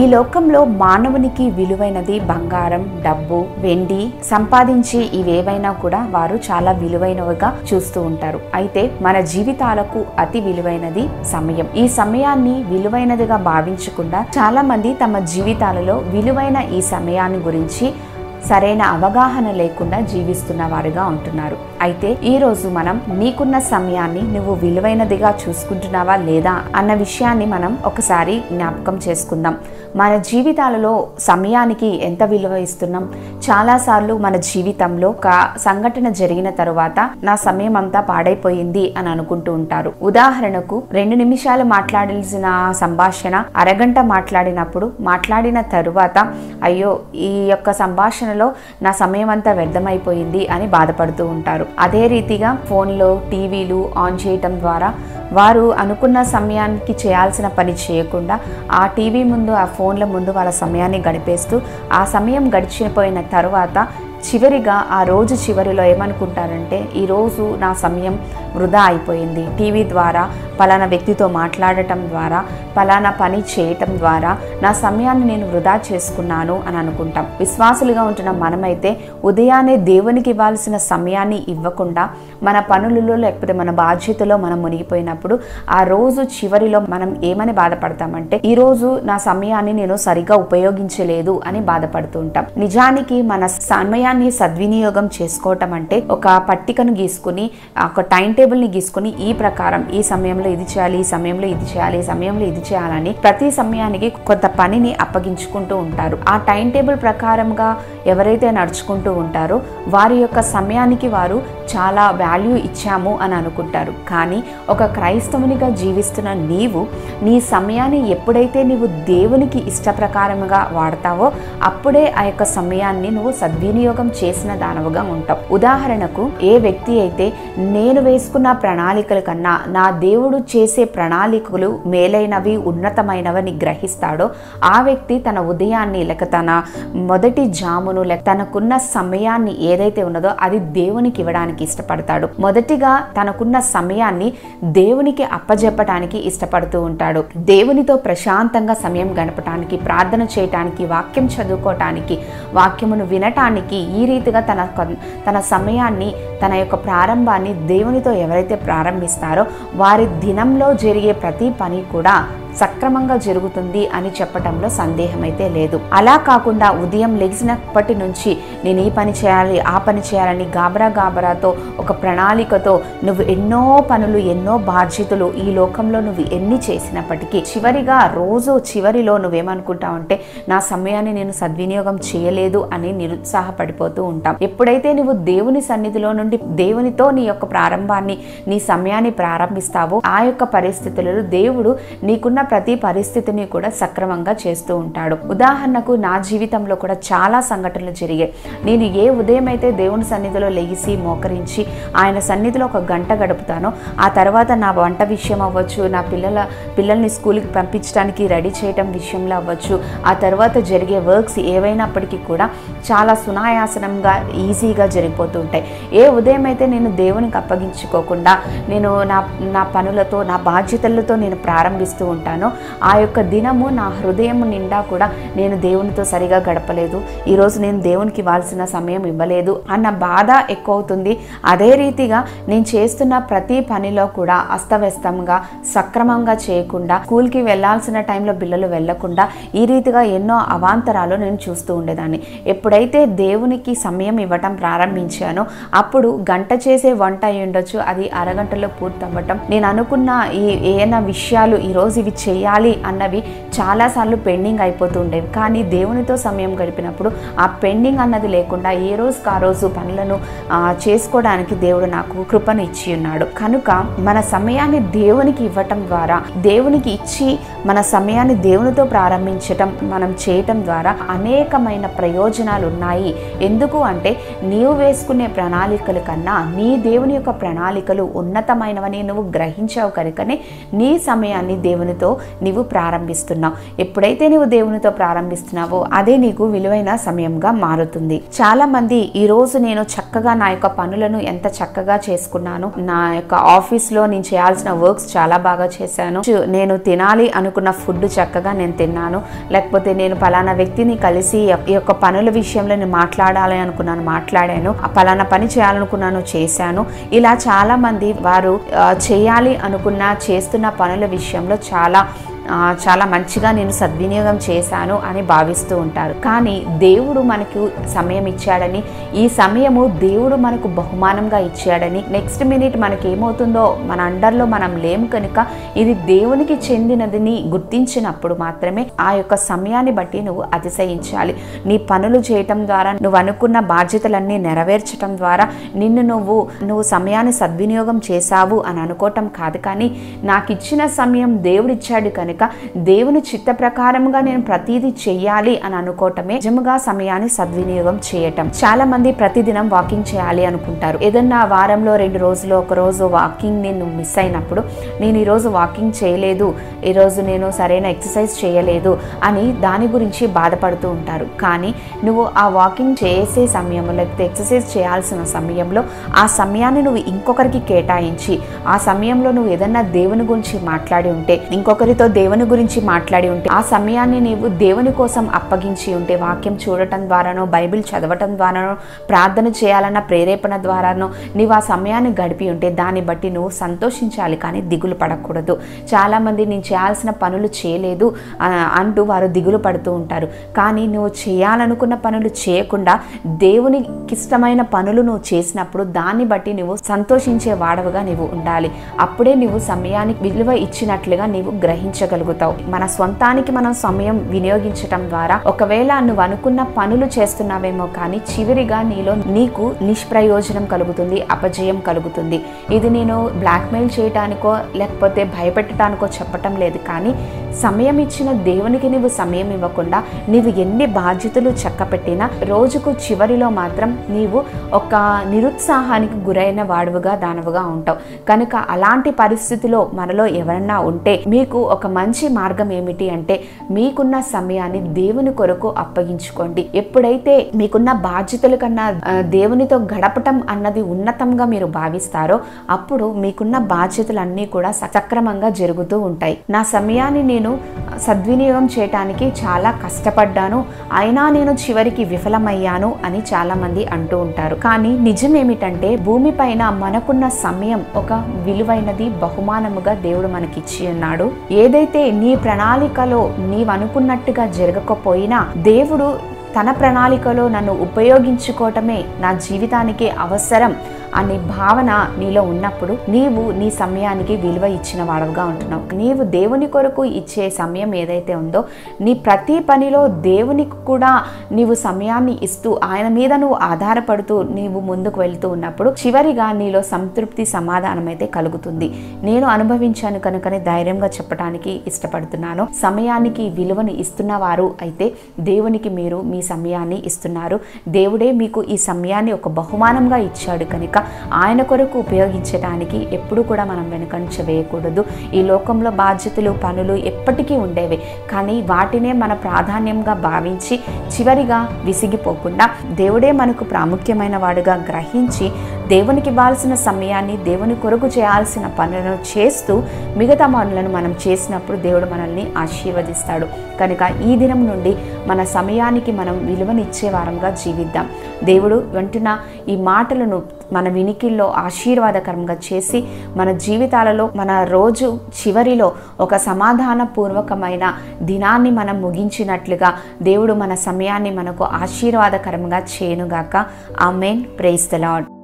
లోకంలో మానవునికి విలువైనది బంగారం డబ్బు వెండి సంపాదించి ఇవేవైనా కూడా వారు చాలా విలువైనవిగా చూస్తూ ఉంటారు అయితే మన జీవితాలకు అతి విలువైనది సమయం ఈ సమయాన్ని విలువైనదిగా భావించకుండా చాలా మంది తమ జీవితాలలో విలువైన ఈ సమయాన్ని గురించి సరైన అవగాహన లేకుండా జీవిస్తున్న వారుగా ఉంటున్నారు అయితే ఈ రోజు మనం నీకున్న సమయాన్ని నువ్వు విలువైనదిగా చూసుకుంటున్నావా లేదా అన్న విషయాన్ని మనం ఒకసారి జ్ఞాపకం చేసుకుందాం మన జీవితాలలో సమయానికి ఎంత విలువ ఇస్తున్నాం చాలాసార్లు మన జీవితంలో ఒక సంఘటన జరిగిన తరువాత నా సమయం అంతా పాడైపోయింది అని అనుకుంటూ ఉంటారు ఉదాహరణకు రెండు నిమిషాలు మాట్లాడాల్సిన సంభాషణ అరగంట మాట్లాడినప్పుడు మాట్లాడిన తరువాత అయ్యో ఈ యొక్క సంభాషణలో నా సమయం అంతా వ్యర్థమైపోయింది అని బాధపడుతూ ఉంటారు అదే రీతిగా ఫోన్లో టీవీలు ఆన్ చేయటం ద్వారా వారు అనుకున్న సమయానికి చేయాల్సిన పని చేయకుండా ఆ టీవీ ముందు ఆ ఫోన్ల ముందు వాళ్ళ సమయాన్ని గడిపేస్తూ ఆ సమయం గడిచిపోయిన తర్వాత చివరిగా ఆ రోజు చివరిలో ఏమనుకుంటారంటే ఈరోజు నా సమయం వృధా అయిపోయింది టీవీ ద్వారా పలానా వ్యక్తితో మాట్లాడటం ద్వారా పలానా పని చేయటం ద్వారా నా సమయాన్ని నేను వృధా చేసుకున్నాను అని అనుకుంటాం విశ్వాసులుగా ఉంటున్న మనమైతే ఉదయాన్నే దేవునికి ఇవ్వాల్సిన సమయాన్ని ఇవ్వకుండా మన పనులలో లేకపోతే మన బాధ్యతలో మనం మునిగిపోయినప్పుడు ఆ రోజు చివరిలో మనం ఏమని బాధపడతామంటే ఈ రోజు నా సమయాన్ని నేను సరిగా ఉపయోగించలేదు అని బాధపడుతూ ఉంటాం నిజానికి మన సమయాన్ని సద్వినియోగం చేసుకోవటం అంటే ఒక పట్టికను గీసుకుని ఒక టైం టేబుల్ ని గీసుకుని ఈ ప్రకారం ఈ సమయంలో ఇది చేయాలి ఈ సమయంలో ఇది చేయాలి ఈ సమయంలో ఇది చేయాలని ప్రతి సమయానికి కొంత పనిని అప్పగించుకుంటూ ఉంటారు ఆ టైం టేబుల్ ప్రకారంగా ఎవరైతే నడుచుకుంటూ ఉంటారో వారి యొక్క సమయానికి వారు చాలా వాల్యూ ఇచ్చాము అని అనుకుంటారు కానీ ఒక క్రైస్తవునిగా జీవిస్తున్న నీవు నీ సమయాన్ని ఎప్పుడైతే నీవు దేవునికి ఇష్టప్రకారముగా వాడతావో అప్పుడే ఆ యొక్క సమయాన్ని నువ్వు సద్వినియోగం చేసిన దానవుగా ఉంటావు ఉదాహరణకు ఏ వ్యక్తి అయితే నేను వేసుకున్న ప్రణాళికల కన్నా నా దేవుడు చేసే ప్రణాళికలు మేలైనవి ఉన్నతమైనవని గ్రహిస్తాడో ఆ వ్యక్తి తన ఉదయాన్ని లేక తన మొదటి జామును లేక తనకున్న సమయాన్ని ఏదైతే ఉన్నదో అది దేవునికి ఇవ్వడానికి ఇష్టపడతాడు మొదటిగా తనకున్న సమయాన్ని దేవునికి అప్పజెప్పడానికి ఇష్టపడుతూ ఉంటాడు దేవునితో ప్రశాంతంగా సమయం గడపటానికి ప్రార్థన చేయటానికి వాక్యం చదువుకోవటానికి వాక్యమును వినటానికి ఈ రీతిగా తన తన సమయాన్ని తన యొక్క ప్రారంభాన్ని దేవునితో ఎవరైతే ప్రారంభిస్తారో వారి దినంలో జరిగే ప్రతి పని కూడా సక్రమంగా జరుగుతుంది అని చెప్పటంలో సందేహం అయితే లేదు అలా కాకుండా ఉదయం లెగిసినప్పటి నుంచి నేను ఈ పని చేయాలి ఆ పని చేయాలని గాబరా గాబరాతో ఒక ప్రణాళికతో నువ్వు ఎన్నో పనులు ఎన్నో బాధ్యతలు ఈ లోకంలో నువ్వు ఎన్ని చేసినప్పటికీ చివరిగా రోజు చివరిలో నువ్వేమనుకుంటావంటే నా సమయాన్ని నేను సద్వినియోగం చేయలేదు అని నిరుత్సాహపడిపోతూ ఉంటాం ఎప్పుడైతే నువ్వు దేవుని సన్నిధిలో నుండి దేవునితో నీ యొక్క ప్రారంభాన్ని నీ సమయాన్ని ప్రారంభిస్తావో ఆ యొక్క పరిస్థితులలో దేవుడు నీకున్న ప్రతి పరిస్థితిని కూడా సక్రమంగా చేస్తూ ఉంటాడు ఉదాహరణకు నా జీవితంలో కూడా చాలా సంఘటనలు జరిగాయి నేను ఏ ఉదయం అయితే దేవుని సన్నిధిలో లెగిసి మోకరించి ఆయన సన్నిధిలో ఒక గంట గడుపుతానో ఆ తర్వాత నా వంట విషయం అవ్వచ్చు నా పిల్లల పిల్లల్ని స్కూల్కి పంపించడానికి రెడీ చేయటం విషయంలో అవ్వచ్చు ఆ తర్వాత జరిగే వర్క్స్ ఏవైనప్పటికీ కూడా చాలా సునాయాసనంగా ఈజీగా జరిగిపోతూ ఉంటాయి ఏ ఉదయం అయితే నేను దేవునికి అప్పగించుకోకుండా నేను నా నా పనులతో నా బాధ్యతలతో నేను ప్రారంభిస్తూ ఉంటానో ఆ యొక్క దినము నా హృదయం నిండా కూడా నేను దేవునితో సరిగా గడపలేదు ఈరోజు నేను దేవునికి ఇవ్వాల్సిన సమయం ఇవ్వలేదు అన్న బాధ ఎక్కువ అవుతుంది అదే రీతిగా నేను చేస్తున్న ప్రతి పనిలో కూడా అస్తవ్యస్తంగా సక్రమంగా చేయకుండా స్కూల్కి వెళ్ళాల్సిన టైంలో పిల్లలు వెళ్లకుండా ఈ రీతిగా ఎన్నో అవాంతరాలు నేను చూస్తూ ఉండేదాన్ని ఎప్పుడైతే దేవునికి సమయం ఇవ్వటం ప్రారంభించానో అప్పుడు గంట చేసే వంట అయి ఉండొచ్చు అది అరగంటలో పూర్తవ్వటం నేను అనుకున్న ఈ ఏమైనా విషయాలు ఈరోజు ఇవి చేయాలి అన్నవి చాలాసార్లు పెండింగ్ అయిపోతూ ఉండేవి కానీ దేవునితో సమయం గడిపినప్పుడు ఆ పెండింగ్ అన్నది లేకుండా ఏ రోజుకి ఆ రోజు పనులను ఆ, చేసుకోవడానికి దేవుడు నాకు కృపను ఇచ్చి ఉన్నాడు కనుక మన సమయాన్ని దేవునికి ఇవ్వటం ద్వారా దేవునికి ఇచ్చి మన సమయాన్ని దేవునితో ప్రారంభించటం మనం చేయటం ద్వారా అనేకమైన ప్రయోజనాలు ఉన్నాయి ఎందుకు అంటే నీవు వేసుకునే ప్రణాళికల కన్నా నీ దేవుని యొక్క ప్రణాళికలు ఉన్నతమైనవని నువ్వు గ్రహించావు కనుకనే నీ సమయాన్ని దేవునితో దేవునితో నీవు ప్రారంభిస్తున్నావు ఎప్పుడైతే నీవు దేవునితో ప్రారంభిస్తున్నావో అదే నీకు విలువైన సమయంగా మారుతుంది చాలా మంది ఈ రోజు నేను చక్కగా నా యొక్క పనులను ఎంత చక్కగా చేసుకున్నాను నా యొక్క ఆఫీస్ లో నేను చేయాల్సిన వర్క్స్ చాలా బాగా చేశాను చు- నేను తినాలి అనుకున్న ఫుడ్ చక్కగా నేను తిన్నాను లేకపోతే నేను పలానా వ్యక్తిని కలిసి ఈ యొక్క పనుల విషయంలో నేను మాట్లాడాలి అనుకున్నాను మాట్లాడాను ఆ పలానా పని చేయాలనుకున్నాను చేశాను ఇలా చాలా మంది వారు ఆ, చేయాలి అనుకున్న చేస్తున్న పనుల విషయంలో చాలా ఆ, చాలా మంచిగా నేను సద్వినియోగం చేశాను అని భావిస్తూ ఉంటారు కానీ దేవుడు మనకు సమయం ఇచ్చాడని ఈ సమయము దేవుడు మనకు బహుమానంగా ఇచ్చాడని నెక్స్ట్ మినిట్ మనకి ఏమవుతుందో మన అండర్లో మనం లేము కనుక ఇది దేవునికి చెందినదని గుర్తించినప్పుడు మాత్రమే ఆ యొక్క సమయాన్ని బట్టి నువ్వు అతిశయించాలి నీ పనులు చేయటం ద్వారా నువ్వు అనుకున్న బాధ్యతలన్నీ నెరవేర్చటం ద్వారా నిన్ను నువ్వు నువ్వు సమయాన్ని సద్వినియోగం చేశావు అని అనుకోవటం కాదు కానీ నాకు ఇచ్చిన సమయం దేవుడిచ్చాడు కనుక దేవుని చిత్త ప్రకారంగా నేను ప్రతిదీ చెయ్యాలి అని అనుకోవటమే నిజముగా సమయాన్ని సద్వినియోగం చేయటం చాలా మంది ప్రతిదినం వాకింగ్ చేయాలి అనుకుంటారు ఏదన్నా వారంలో రెండు రోజులు ఒక రోజు వాకింగ్ నేను మిస్ అయినప్పుడు నేను ఈరోజు వాకింగ్ చేయలేదు ఈరోజు నేను సరైన ఎక్సర్సైజ్ చేయలేదు అని దాని గురించి బాధపడుతూ ఉంటారు కానీ నువ్వు ఆ వాకింగ్ చేసే సమయంలో లేకపోతే ఎక్సర్సైజ్ చేయాల్సిన సమయంలో ఆ సమయాన్ని నువ్వు ఇంకొకరికి కేటాయించి ఆ సమయంలో నువ్వు ఏదన్నా దేవుని గురించి మాట్లాడి ఉంటే ఇంకొకరితో దేవుని గురించి మాట్లాడి ఉంటే ఆ సమయాన్ని నీవు దేవుని కోసం అప్పగించి ఉంటే వాక్యం చూడటం ద్వారానో బైబిల్ చదవటం ద్వారానో ప్రార్థన చేయాలన్న ప్రేరేపణ ద్వారానో నీవు ఆ సమయాన్ని గడిపి ఉంటే దాన్ని బట్టి నువ్వు సంతోషించాలి కానీ దిగులు పడకూడదు చాలామంది నేను చేయాల్సిన పనులు చేయలేదు ఆ, అంటూ వారు దిగులు పడుతూ ఉంటారు కానీ నువ్వు చేయాలనుకున్న పనులు చేయకుండా దేవునికి ఇష్టమైన పనులు నువ్వు చేసినప్పుడు దాన్ని బట్టి నువ్వు సంతోషించే వాడవుగా నీవు ఉండాలి అప్పుడే నువ్వు సమయానికి విలువ ఇచ్చినట్లుగా నీవు గ్రహించగలుగుతావు మన స్వంతానికి మనం సమయం వినియోగించటం ద్వారా ఒకవేళ నువ్వు అనుకున్న పనులు చేస్తున్నావేమో కానీ చివరిగా నీలో నీకు నిష్ప్రయోజనం కలుగుతుంది అపజయం కలుగుతుంది ఇది నేను బ్లాక్మెయిల్ చేయటానికో లేకపోతే భయపెట్టడానికో చెప్పటం లేదు కానీ సమయం ఇచ్చిన దేవునికి నువ్వు సమయం ఇవ్వకుండా నీవు ఎన్ని బాధ్యతలు చక్కపెట్టినా రోజుకు చివరిలో మాత్రం నీవు ఒక నిరుత్సాహానికి గురైన వాడువుగా దానవుగా ఉంటావు కనుక అలాంటి పరిస్థితిలో మనలో ఎవరన్నా ఉంటే మీకు ఒక మంచి మార్గం ఏమిటి అంటే మీకున్న సమయాన్ని దేవుని కొరకు అప్పగించుకోండి ఎప్పుడైతే మీకున్న బాధ్యతల కన్నా ఆ, దేవునితో గడపటం అన్నది ఉన్నతంగా మీరు భావిస్తారో అప్పుడు మీకున్న బాధ్యతలన్నీ కూడా సక్రమంగా జరుగుతూ ఉంటాయి నా సమయాన్ని నేను సద్వినియోగం చేయటానికి చాలా కష్టపడ్డాను అయినా నేను చివరికి విఫలమయ్యాను అని చాలా మంది అంటూ ఉంటారు కానీ నిజం ఏమిటంటే భూమిపైన మనకున్న సమయం ఒక విలువైనది బహుమానముగా దేవుడు మనకిచ్చి ఉన్నాడు ఏదైతే నీ ప్రణాళికలో నీవు అనుకున్నట్టుగా జరగకపోయినా దేవుడు తన ప్రణాళికలో నన్ను ఉపయోగించుకోవటమే నా జీవితానికి అవసరం అనే భావన నీలో ఉన్నప్పుడు నీవు నీ సమయానికి విలువ ఇచ్చిన వాడవుగా ఉంటున్నావు నీవు దేవుని కొరకు ఇచ్చే సమయం ఏదైతే ఉందో నీ ప్రతి పనిలో దేవునికి కూడా నీవు సమయాన్ని ఇస్తూ ఆయన మీద నువ్వు ఆధారపడుతూ నీవు ముందుకు వెళ్తూ ఉన్నప్పుడు చివరిగా నీలో సంతృప్తి సమాధానం అయితే కలుగుతుంది నేను అనుభవించాను కనుకనే ధైర్యంగా చెప్పడానికి ఇష్టపడుతున్నాను సమయానికి విలువను ఇస్తున్న వారు అయితే దేవునికి మీరు మీ సమయాన్ని ఇస్తున్నారు దేవుడే మీకు ఈ సమయాన్ని ఒక బహుమానంగా ఇచ్చాడు కనుక ఆయన కొరకు ఉపయోగించడానికి ఎప్పుడు కూడా మనం వెనుకంచ వేయకూడదు ఈ లోకంలో బాధ్యతలు పనులు ఎప్పటికీ ఉండేవి కానీ వాటినే మన ప్రాధాన్యంగా భావించి చివరిగా విసిగిపోకుండా దేవుడే మనకు ప్రాముఖ్యమైన వాడుగా గ్రహించి దేవునికి ఇవ్వాల్సిన సమయాన్ని దేవుని కొరకు చేయాల్సిన పనులను చేస్తూ మిగతా పనులను మనం చేసినప్పుడు దేవుడు మనల్ని ఆశీర్వదిస్తాడు కనుక ఈ దినం నుండి మన సమయానికి మనం విలువనిచ్చే వారంగా జీవిద్దాం దేవుడు వెంటనే ఈ మాటలను మన వినికిల్లో ఆశీర్వాదకరంగా చేసి మన జీవితాలలో మన రోజు చివరిలో ఒక సమాధానపూర్వకమైన దినాన్ని మనం ముగించినట్లుగా దేవుడు మన సమయాన్ని మనకు ఆశీర్వాదకరంగా చేయనుగాక ఆమెన్ ప్రైస్ ద లాడ్